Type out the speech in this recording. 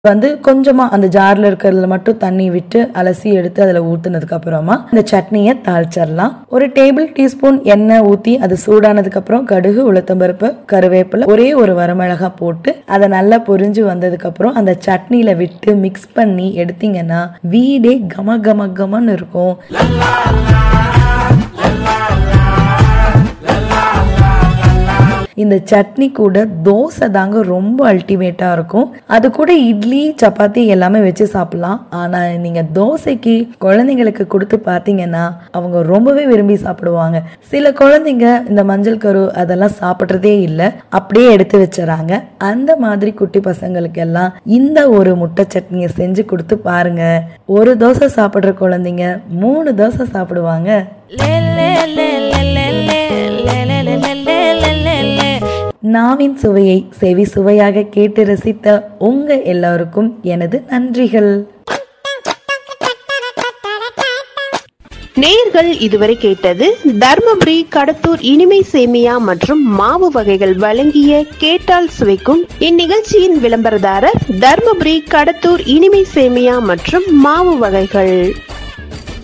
வந்து கொஞ்சமா அந்த ஜார்ல இருக்கிறதுல மட்டும் தண்ணி விட்டு அலசி எடுத்து அதுல ஊத்துனதுக்கு அப்புறமா இந்த சட்னியை தாளிச்சிடலாம் ஒரு டேபிள் டீஸ்பூன் எண்ணெய் ஊத்தி அது சூடானதுக்கு அப்புறம் கடுகு உளுத்தம்பருப்பு கருவேப்பிலை ஒரே ஒரு வரமிளகா போட்டு அதை நல்லா பொரிஞ்சு வந்ததுக்கு அப்புறம் அந்த சட்னியில விட்டு மிக்ஸ் பண்ணி எடுத்தீங்கன்னா வீடே கம கம கமன்னு இருக்கும் இந்த சட்னி கூட தோசை தாங்க ரொம்ப அல்டிமேட்டா இருக்கும் அது கூட இட்லி சப்பாத்தி எல்லாமே வச்சு சாப்பிடலாம் ஆனா நீங்க தோசைக்கு குழந்தைங்களுக்கு கொடுத்து பார்த்தீங்கன்னா அவங்க ரொம்பவே விரும்பி சாப்பிடுவாங்க சில குழந்தைங்க இந்த மஞ்சள் கரு அதெல்லாம் சாப்பிட்றதே இல்லை அப்படியே எடுத்து வச்சுறாங்க அந்த மாதிரி குட்டி பசங்களுக்கு எல்லாம் இந்த ஒரு முட்டை சட்னியை செஞ்சு கொடுத்து பாருங்க ஒரு தோசை சாப்பிடுற குழந்தைங்க மூணு தோசை சாப்பிடுவாங்க நாவின் சுவையை செவி சுவையாக கேட்டு ரசித்த உங்க எல்லாருக்கும் எனது நன்றிகள் நேயர்கள் இதுவரை கேட்டது தர்மபுரி கடத்தூர் இனிமை சேமியா மற்றும் மாவு வகைகள் வழங்கிய கேட்டால் சுவைக்கும் இந்நிகழ்ச்சியின் விளம்பரதாரர் தர்மபுரி கடத்தூர் இனிமை சேமியா மற்றும் மாவு வகைகள்